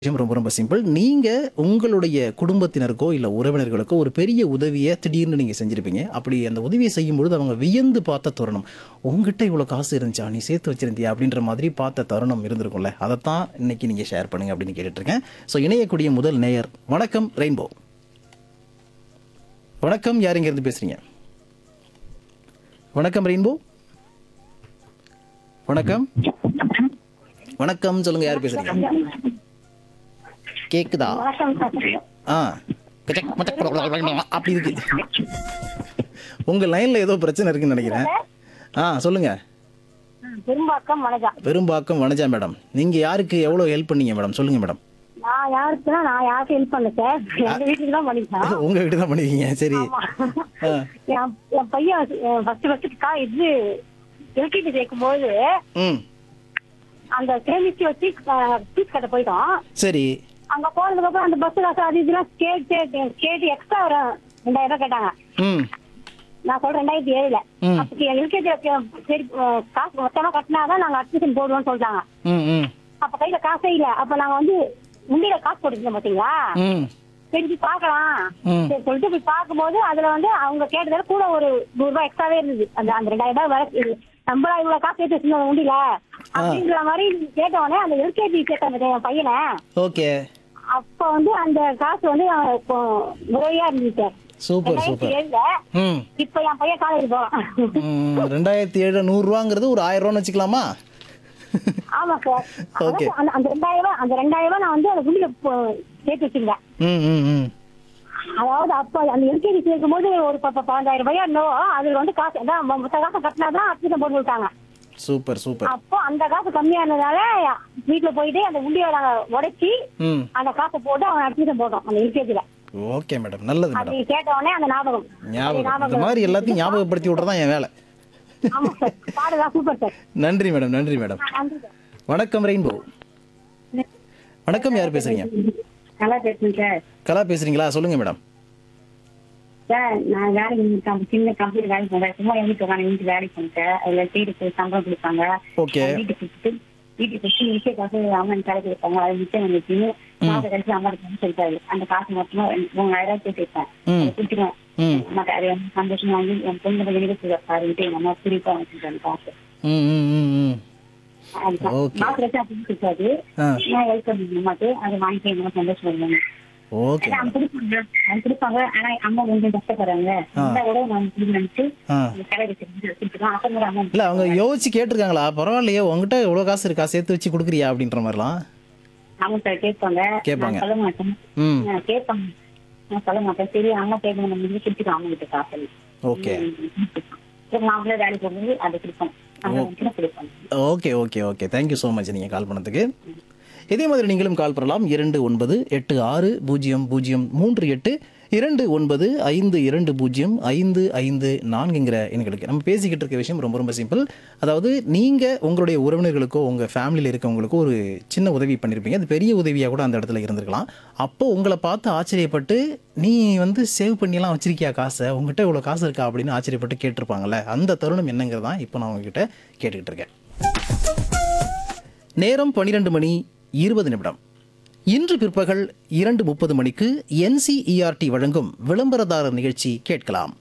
விஷயம் ரொம்ப ரொம்ப சிம்பிள் நீங்க உங்களுடைய குடும்பத்தினருக்கோ இல்ல உறவினர்களுக்கோ ஒரு பெரிய உதவியை திடீர்னு நீங்க செஞ்சிருப்பீங்க அப்படி அந்த உதவியை செய்யும் பொழுது அவங்க வியந்து பார்த்த தருணம் உங்ககிட்ட இவ்வளவு காசு இருந்துச்சா நீ சேர்த்து வச்சிருந்தியா அப்படின்ற மாதிரி பார்த்த தருணம் இருந்திருக்கும்ல அதைத்தான் இன்னைக்கு நீங்க ஷேர் பண்ணுங்க அப்படின்னு கேட்டுட்டு இருக்கேன் ஸோ இணையக்கூடிய முதல் நேயர் வணக்கம் ரெயின்போ வணக்கம் யார் இங்க இருந்து பேசுறீங்க வணக்கம் ரெயின்போ வணக்கம் வணக்கம் சொல்லுங்க யார் பேசுறீங்க கேக்குதா வணக்கம் சார் ஆ கச்சக் மச்சக் அப்படி இருக்கு உங்க லைன்ல ஏதோ பிரச்சனை இருக்குன்னு நினைக்கிறேன் ஆ சொல்லுங்க பெரும்பாக்கம் வணக்கம் பெரும்பாக்கம் வனஜா மேடம் நீங்க யாருக்கு எவ்வளவு ஹெல்ப் பண்ணீங்க மேடம் சொல்லுங்க மேடம் நான் யாருக்குன்னா நான் யாருக்கும் ஹெல்ப் பண்ணல சார் எங்க வீட்டுக்கு தான் பண்ணிட்டேன் உங்க வீட்டு தான் பண்ணிருக்கீங்க சரி ஆ, என் என் பையன் ஃபர்ஸ்ட் ஃபர்ஸ்ட் கா இது எல்கேஜி சேர்க்கும் போது ம் அந்த சேமிச்சு வச்சு ஃபீஸ் கட்ட போயிட்டோம் சரி அங்க போனதுக்கு அப்புறம் அந்த பஸ் காசு அது இதெல்லாம் கேட்டு கேட்டு எக்ஸ்ட்ரா ஒரு ரெண்டாயிரம் ரூபாய் கேட்டாங்க ம் நான் சொல்றேன் ரெண்டாயிரத்தி ஏழுல ம். அப்படி எல்கேஜி சரி அஹ், காசு மொத்தமா கட்டினாதான் நாங்க அட்மிஷன் போடுவோம்னு சொல்லிட்டாங்க ம் ம் அப்ப கையில காசே இல்ல அப்ப நாங்க வந்து முண்டியில காசு போட்டுருந்தோம் பாத்தீங்களா ம் சரி போய் பார்க்கலாம் ம். சரி சொல்லிட்டு போய் பார்க்கும்போது அதுல வந்து அவங்க கேட்டதால கூட ஒரு நூறு ரூபாய் எக்ஸ்ட்ராவே இருந்தது அந்த அந்த ரெண்டாயிரம் ரூபாய் வர இது நம்மளா இவ்வளவு காசு எடுத்து வச்சிருந்தோம் உண்டியில அப்படின்ற மாதிரி கேட்டவொடனே அந்த எல்கேஜி கேட்ட என் பையனை ஓகே அப்ப வந்து அந்த காசு வந்து அவன் இப்போ உதவியா இருந்துச்சு சூப்பர் ரெண்டாயிரத்தி சூப்பர் ஏழுல ம் இப்ப என் பையன் காலேஜ் போறான் ம், ரெண்டாயிரத்தி ஏழு நூறுரூவாங்கிறது ஒரு ஆயிரம் ரூபான்னு வச்சுக்கலாமா ஆமா சார் Okay. அதான் அந்த- அந்த ரெண்டாயிரம் ரூபாய் அந்த ரெண்டாயிரம் ரூபாய் நான் வந்து அந்த உண்டியில போ- சேர்த்து வச்சிருந்தேன் ம் ம் ம் அதாவது அப்ப அந்த எல்கேஜி சேர்க்கும் போது ஒரு ப- ப- பதினஞ்சாயிரம் ரூபாயா இருந்தோம் அதுல வந்து காசு அதான் மொ- மொத்த காசு கட்டினாதான் அட்மிஷன் போட்டு விட்டாங்க சூப்பர் சூப்பர் அப்போ அந்த காசு கம்மியா இருந்ததால வீட்டுல போயிட்டு அந்த உண்டியை நாங்க உடைச்சி ம் அந்த காசை போட்டு அவன் அட்மிஷன் போட்டோம் அந்த எல்கேஜில ஓகே மேடம் நல்லது மேடம் அது கேட்ட உடனே அந்த ஞாபகம் அது ஞாபகம் இந்த மாதிரி எல்லாத்தையும் ஞாபகப்படுத்தி விட்றது தான் என் வேலை ஆமா சார் பாடுதான் சூப்பர் சார் நன்றி மேடம் நன்றி மேடம் நன்றி சார் வணக்கம் ரெயின்போ வணக்கம் யார் பேசுறீங்க நல்லா பேசுறேன் சார் கலா பேசுறீங்களா சொல்லுங்க மேடம் சார் நான் வேலைக்கு கம்- சின்ன கம்பெனி வேலைக்கு போனேன் சும்மா எங்கிட்டு உட்காந்து வீட்டு வேலைக்கு போனேன் அதுல சீடு போய் சம்பளம் கொடுப்பாங்க ஓகே வீட்டுக்கு கொடுத்துட்டு வீட்டுக்கு கொடுத்து நிச்சய காசு அம்மன் தலைக்கு கொடுப்பாங்க அது நிச்சயம் வந்துச்சு மாத கழிச்சு அம்மா இருக்குன்னு சொல்லிட்டாரு அந்த காசு மொத்தமா ரெண்டு- மூணாயிரம் ரூபாய் சேர்த்துருப்பேன் ம். அதை கொடுத்துருவேன் ம் அம்மாக்கு அது வந்து சந்தோஷமா வந்து என் பொண்ணு வெளியே பாருன்ட்டு எங்க அம்மா குறிப்பா வச்சுருக்காங்க காசு ம் ம் ம் ம் அதுதான். Okay. மாசம் கழிச்சு அப்படின்னு கொடுத்தாரு ஆ நான் வெல்கம் அம்மாக்கு அதை வாங்கிட்டு எங்க அம்மா சந்தோஷப்படுவாங்க ஓகே ஆனா அவங்க கொடுப்பாங்க அவங்க கொடுப்பாங்க ஆனா அம்மா கொஞ்சம் கஷ்டப்படுறாங்க இந்த கூட நான் கொடுத்து நினைச்சு ஆ கடைக்கு கொடுத்துருக்கோம் அப்ப கூட அம்மா இல்ல அவங்க யோசிச்சு கேட்டிருக்காங்களா பரவாயில்லையே உங்ககிட்ட எவ்வளவு காசு இருக்கா சேர்த்து வச்சு கொடுக்குறியா அப்படின்ற மாதிரிலாம் அவங்க கேட்பாங்க கேட்பாங்க. நான் சொல்ல மாட்டேன் ம் நான் கேட்பாங்க நான் சொல்ல மாட்டேன் சரி அம்மா கேட்கணும் நம்ம வந்து கொடுத்துருக்கோம் அம்மா கிட்ட காசு ஓகே சரி மாப்பிள்ளை வேலைக்கு போகும்போது அதை கொடுப்போம் அம்மா வந்து கொடுப்பாங்க okay okay okay thank you so much நீங்கள் கால் பண்ணதுக்கு இதே மாதிரி நீங்களும் கால் பண்ணலாம் இரண்டு ஒன்பது எட்டு ஆறு பூஜ்ஜியம் பூஜ்ஜியம் மூன்று எட்டு இரண்டு ஒன்பது ஐந்து இரண்டு பூஜ்ஜியம் ஐந்து ஐந்து நான்குங்கிற எண்களுக்கு நம்ம பேசிக்கிட்டு இருக்க விஷயம் ரொம்ப ரொம்ப சிம்பிள் அதாவது நீங்கள் உங்களுடைய உறவினர்களுக்கோ உங்கள் ஃபேமிலியில் இருக்கவங்களுக்கோ ஒரு சின்ன உதவி பண்ணியிருப்பீங்க அது பெரிய உதவியாக கூட அந்த இடத்துல இருந்திருக்கலாம் அப்போ உங்களை பார்த்து ஆச்சரியப்பட்டு நீ வந்து சேவ் பண்ணியெல்லாம் வச்சிருக்கியா காசை உங்ககிட்ட இவ்வளோ காசு இருக்கா அப்படின்னு ஆச்சரியப்பட்டு கேட்டிருப்பாங்கல்ல அந்த தருணம் என்னங்கிறது தான் இப்போ நான் உங்ககிட்ட கேட்டுக்கிட்டு இருக்கேன் நேரம் பன்னிரண்டு மணி இருபது நிமிடம் இன்று பிற்பகல் இரண்டு முப்பது மணிக்கு என்சிஇஆர்டி வழங்கும் விளம்பரதாரர் நிகழ்ச்சி கேட்கலாம்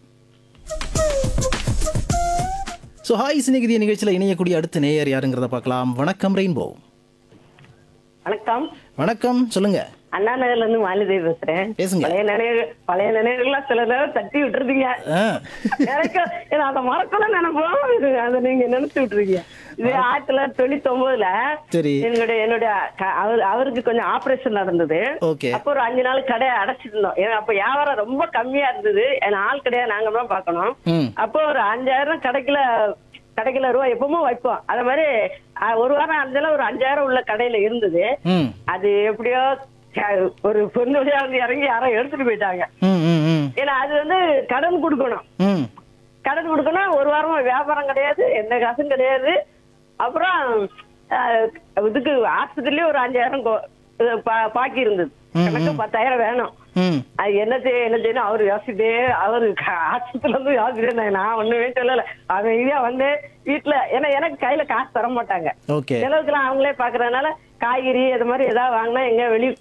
ஸோ ஹாய் சிநேகிதிய நிகழ்ச்சியில் இணையக்கூடிய அடுத்த நேயர் யாருங்கிறத பார்க்கலாம் வணக்கம் ரெயின்போ வணக்கம் வணக்கம் சொல்லுங்க அண்ணா நகர்ல இருந்து மாலிதேவி பேசுறேன் பேசுங்க. பழைய நினைவு பழைய நினைவுகள்லாம் சில நேரம் தட்டி விட்டுருந்தீங்க ஆ எனக்கு எனக்கு அதை மறக்கல நினைப்போம் இது அதை நீங்க நினைச்சு விட்டுருக்கீங்க இது ஆயிரத்தி தொள்ளாயிரத்தி தொண்ணூத்தி ஒன்பதுல சரி என்னுடைய என்னுடைய க- அவர் அவருக்கு கொஞ்சம் ஆபரேஷன் நடந்தது ஓகே அப்போ ஒரு அஞ்சு நாள் கடையை அடைச்சிருந்தோம் ஏன்னா அப்ப வியாபாரம் ரொம்ப கம்மியா இருந்தது ஏன்னா ஆள் கடையா நாங்க தான் பார்க்கணும் ம் அப்போ ஒரு அஞ்சாயிரம் கிடைக்கல கிடைக்கல ரூபா எப்பவும் வைப்போம் அது மாதிரி அஹ், ஒரு வாரம் அஞ்சால ஒரு அஞ்சாயிரம் உள்ள கடையில இருந்தது ம் அது எப்படியோ க- ஒரு பொண்ணு வழியா வந்து இறங்கி யாரோ எடுத்துட்டு போயிட்டாங்க ம் ம் ம் ஏன்னா அது வந்து கடன் கொடுக்கணும் ம் கடன் கொடுக்கணும் ஒரு வாரமா வியாபாரம் கிடையாது எந்த காசும் கிடையாது அப்புறம் அஹ், இதுக்கு ஆஸ்பத்திரிலயே ஒரு அஞ்சாயிரம் கொ- இது பா- பாக்கி இருந்தது எனக்கு பத்தாயிரம் வேணும் ம் அது என்ன செய்ய என்ன செய்யணும் அவரு யோசிச்சுட்டே அவரு க- ஆஸ்பத்திரில இருந்து யோசிச்சுட்டே நான் ஒண்ணுமே சொல்லல அவன் இதா வந்து வீட்டுல ஏன்னா எனக்கு கையில காசு தர மாட்டாங்க ஓகே செலவுக்குலாம் அவங்களே பாக்குறதுனால காய்கறி அது மாதிரி ஏதாவது வாங்கினா எங்க வெளிய